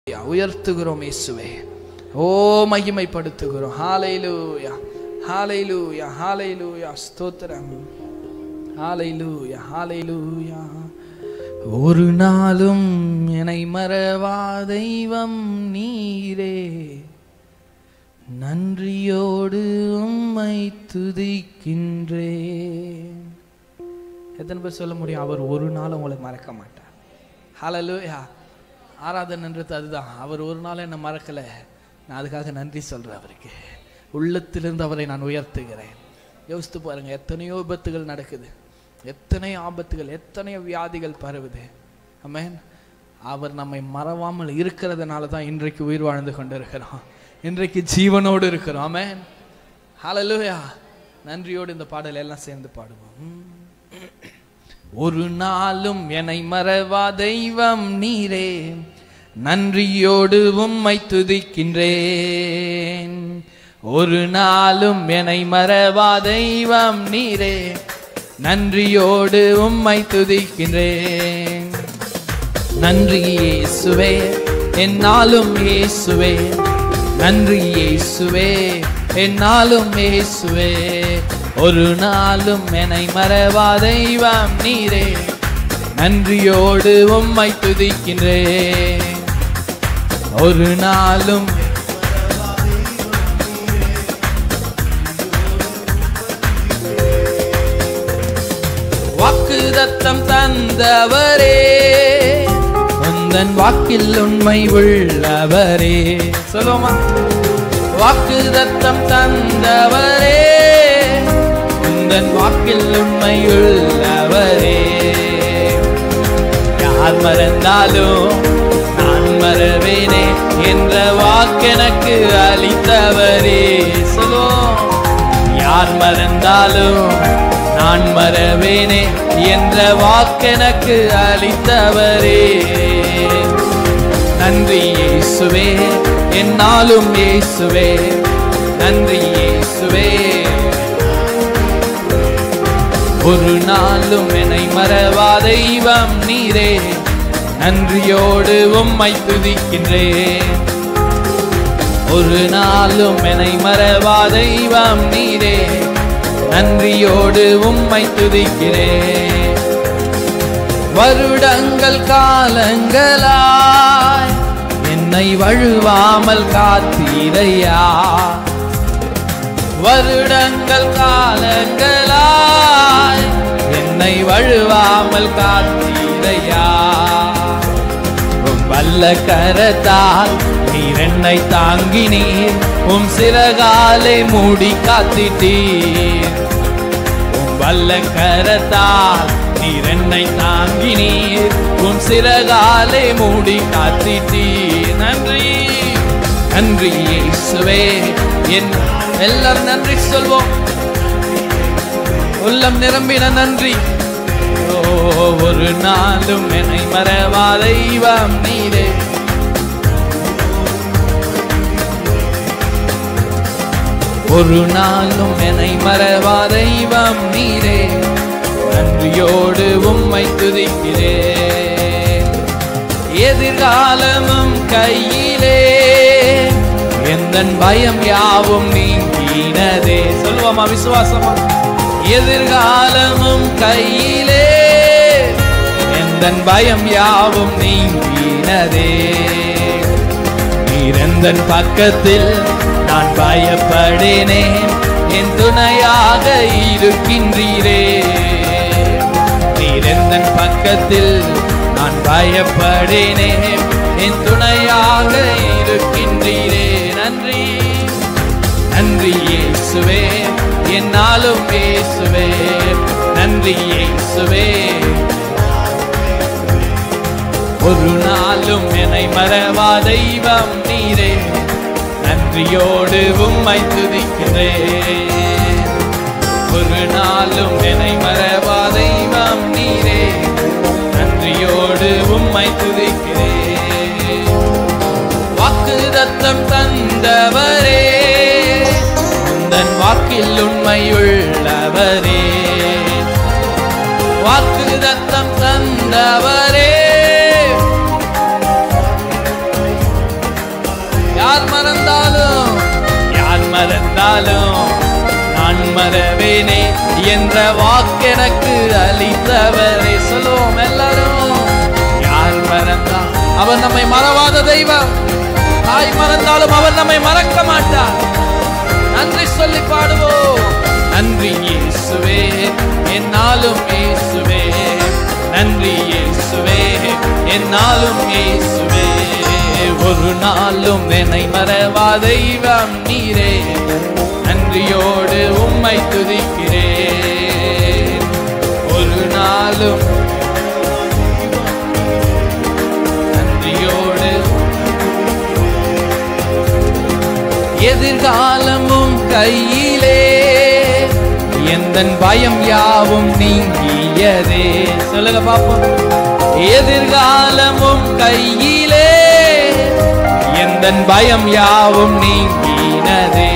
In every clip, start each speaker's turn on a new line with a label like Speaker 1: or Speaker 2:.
Speaker 1: உயர்த்துகிறோம் இயேசுவே ஓ மகிமைப்படுத்துகிறோம் ஹாலைலூயா ஹாலைலூயா ஹாலைலூயா ஸ்தோத்திரம் ஹாலைலூயா ஹாலைலூயா ஒரு நாளும் என்னை மறவா தெய்வம் நீரே நன்றியோடு உம்மை துதிக்கின்றேன் எத்தனை பேர் சொல்ல முடியும் அவர் ஒரு நாளும் உங்களை மறக்க மாட்டார் ஹalleluya ஆராதனைன்றது அதுதான் அவர் ஒரு நாளும் என்னை மறக்கலை நான் அதுக்காக நன்றி சொல்கிறேன் அவருக்கு உள்ளத்திலிருந்து அவரை நான் உயர்த்துகிறேன் யோசித்து பாருங்க எத்தனையோ விபத்துகள் நடக்குது எத்தனை ஆபத்துகள் எத்தனையோ வியாதிகள் பரவுது ஆமென் அவர் நம்மை மறவாமல் இருக்கிறதுனால தான் இன்றைக்கு உயிர் வாழ்ந்து கொண்டிருக்கிறோம் இன்றைக்கு ஜீவனோடு இருக்கிறோம் ஆமென் ஹalleluya நன்றியோடு இந்த பாடல் எல்லாம் சேர்ந்து பாடுவோம் ம். ஒரு நாளும் என்னை மறவா தெய்வம் நீரே நன்றியோடு உம்மை துதிக்கின்றேன் ஒரு நாளும் என்னை மறவா தெய்வம் நீரே நன்றியோடு உம்மை துதிக்கின்றேன் நன்றி இயேசுவே என்னாலும் இயேசுவே நன்றி இயேசுவே என்னாலும் இயேசுவே ஒரு நாளும் என்னை மறவா தெய்வம் நீரே நன்றியோடு உம்மை துதிக்கின்றேன் ஒரு நாளும் வாக்குதத்தம் தந்தவரே உந்தன் வாக்கில் உண்மை உள்ளவரே சொல்லுவோமா வாக்குதத்தம் தந்தவரே உந்தன் வாக்கில் உண்மை உள்ளவரே யார் மறந்தாலும் நான் மறவேனே என்ற வாக்கெனக்கு அளித்தவரே சொல்லுவோம் யார் மறந்தாலும் நான் மறவேனே என்ற வாக்கெனக்கு அளித்தவரே நன்றி இயேசுவே என்னாலும் இயேசுவே நன்றி இயேசுவே ஒரு நாளும் என்னை மறவா தெய்வம் நீரே நன்றியோடு உம்மை துதிக்கின்றேன் ஒரு நாளும் என்னை மறவா தெய்வம் நீரே நன்றியோடு உம்மை துதிக்கிறேன் வருடங்கள் காலங்களாய் என்னை வழுவாமல் காத்தீரையா வருடங்கள் காலங்களாய் என்னை வழுவாமல் காத்தீரையா உம் வல்ல கரத்தால் நீர் என்னை தாங்கினீர் உம் சிறகாலை மூடி காத்திட்டீர் உம் வல்ல கரத்தால் நீர் என்னை தாங்கினீர் உம் சிறகாலை மூடி காத்திட்டீர் நன்றி நன்றி இயேசுவே என் எல்லாரும் நன்றி சொல்வோம் உள்ளம் நிரம்பின நன்றி ஓ ஒரு நாளும் என்னை மறவா தெய்வம் நீரே ஒரு நாளும் என்னை மறவா தெய்வம் நீரே நன்றியோடு உம்மை துதிக்கிறேன் எதிர்காலமும் கையிலே எந்தன் பயம் யாவும் நீங்கினதே சொல்லுவோமா விசுவாசமா எதிர்காலமும் கையிலே எந்தன் பயம் யாவும் நீங்கினதே நீரெந்தன் பக்கத்தில் நான் பயப்படேனேன் என் துணையாக இருக்கின்றீரே நீரெந்தன் பக்கத்தில் நான் பயப்படேனேன் என் துணையாக இருக்கின்றீரே நன்றி நன்றி இயேசுவே என்னாலும் இயேசுவே நன்றி இயேசுவே ஒரு நாளும் என்னை மறவா தெய்வம் நீரே நன்றியோடு உம்மை துதிக்கிறேன் ஒரு நாளும் என்னை மறவா தெய்வம் நீரே நன்றியோடு உம்மை துதிக்கிறேன் வாக்குதத்தம் தந்தவரே உந்தன் வாக்கில் உண்மை உள்ளவரே வாக்குதத்தம் தந்தவரே யார் மறந்தாலும் யார் மறந்தாலும் நான் மறவேனே என்ற வாக்கெனக்கு அளித்தவரே சொல்லுவோம் எல்லாரும் யார் மறந்தா அவர் நம்மை மறவாத தெய்வம் தாய் மறந்தாலும் அவர் நம்மை மறக்க மாட்டார் நன்றி சொல்லி பாடுவோம் நன்றி இயேசுவே என்னாலும் இயேசுவே நன்றி இயேசுவே என்னாலும் இயேசுவே ஒரு நாளும் என்னை மறவா தெய்வம் நீரே நன்றியோடு உம்மை துதிக்கிறேன் ஒரு நாளும் நன்றியோடு எதிர்காலமும் கையிலே எந்தன் பயம் யாவும் நீங்கியதே சொல்லுங்க பாப்போம் எதிர்காலமும் கையிலே எந்தன் பயம் யாவும் நீங்கினதே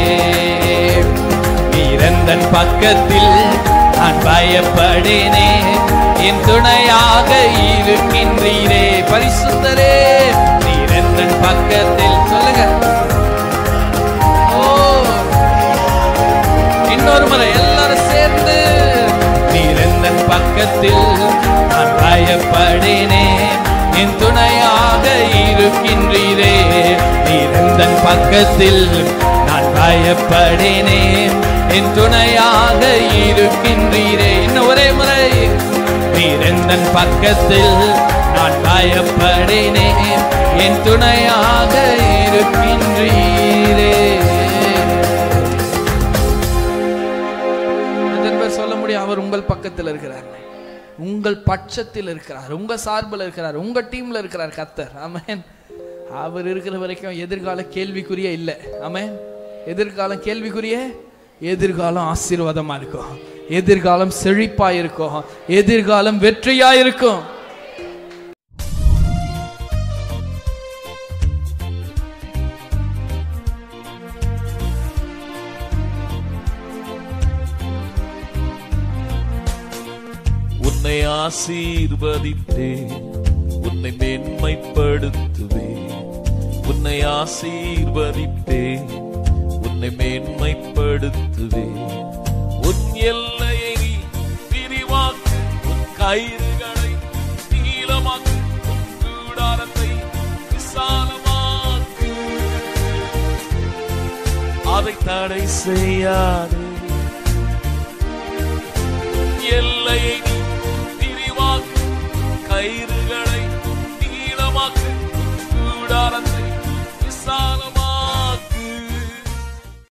Speaker 1: இறந்தன் பக்கத்தில் நான் பயப்படேனே என் துணையாக இருக்கின்றீரே பரிசுத்தரே இறந்தன் பக்கத்தில் சொல்லுங்க ஓ இன்னொரு முறை எல்லாரும் சேர்ந்து நீரெந்தன் பக்கத்தில் நான் பயப்படினே என் துணையாக இருக்கின்றீரே நீரெந்தன் பக்கத்தில் நான் பயப்படினே என் துணையாக இருக்கின்றீரே இன்னும் ஒரே முறை நீரெந்தன் பக்கத்தில் நான் பயப்படினே என் துணையாக இருக்கின்றீரே எத்தனை பேர் சொல்ல முடியும் அவர் உங்கள் பக்கத்தில் இருக்கிறார் உங்கள் பட்சத்தில் இருக்கிறார் உங்க சார்பில் இருக்கிறார் உங்க டீம்ல இருக்கிறார் கத்தர் ஆமென் அவர் இருக்கிற வரைக்கும் எதிர்கால கேள்விக்குரிய இல்லை ஆமென் எதிர்காலம் கேள்விக்குரிய எதிர்காலம் ஆசீர்வாதமா இருக்கும் எதிர்காலம் செழிப்பா இருக்கும் எதிர்காலம் வெற்றியா இருக்கும்
Speaker 2: உன்னை ஆசீர்வதித்தே உன்னை மேன்மைப்படுத்துவே உன்னை ஆசீர்வதித்தே உன்னை மேன்மைப்படுத்துவே உன் எல்லையை நீ விரிவாக்கு உன் கயிறுகளை நீளமாக்கு உன் கூடாரத்தை விசாலமாக்கு அதை தடை செய்யாதே எல்லையை